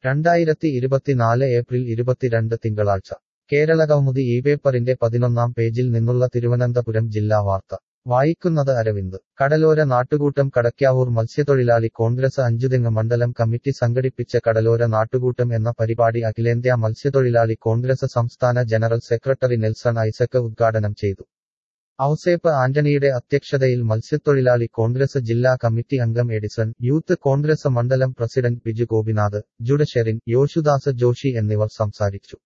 രണ്ടായിരത്തി ഇരുപത്തിനാല് ഏപ്രിൽ ഇരുപത്തിരണ്ട് തിങ്കളാഴ്ച കേരളകൗമുദി ഈ പേപ്പറിന്റെ പതിനൊന്നാം പേജിൽ നിന്നുള്ള തിരുവനന്തപുരം ജില്ലാ വാർത്ത വായിക്കുന്നത് അരവിന്ദ് കടലോര നാട്ടുകൂട്ടം കടയ്ക്കാവൂർ മത്സ്യത്തൊഴിലാളി കോൺഗ്രസ് അഞ്ചുതെങ്ങ് മണ്ഡലം കമ്മിറ്റി സംഘടിപ്പിച്ച കടലോര നാട്ടുകൂട്ടം എന്ന പരിപാടി അഖിലേന്ത്യാ മത്സ്യത്തൊഴിലാളി കോൺഗ്രസ് സംസ്ഥാന ജനറൽ സെക്രട്ടറി നെൽസൺ ഐസക് ഉദ്ഘാടനം ചെയ്തു ഔസേപ്പ് ആന്റണിയുടെ അധ്യക്ഷതയിൽ മത്സ്യത്തൊഴിലാളി കോൺഗ്രസ് ജില്ലാ കമ്മിറ്റി അംഗം എഡിസൺ യൂത്ത് കോൺഗ്രസ് മണ്ഡലം പ്രസിഡന്റ് ബിജു ഗോപിനാഥ് ജുഡ ഷെറിൻ യോശുദാസ് ജോഷി എന്നിവർ സംസാരിച്ചു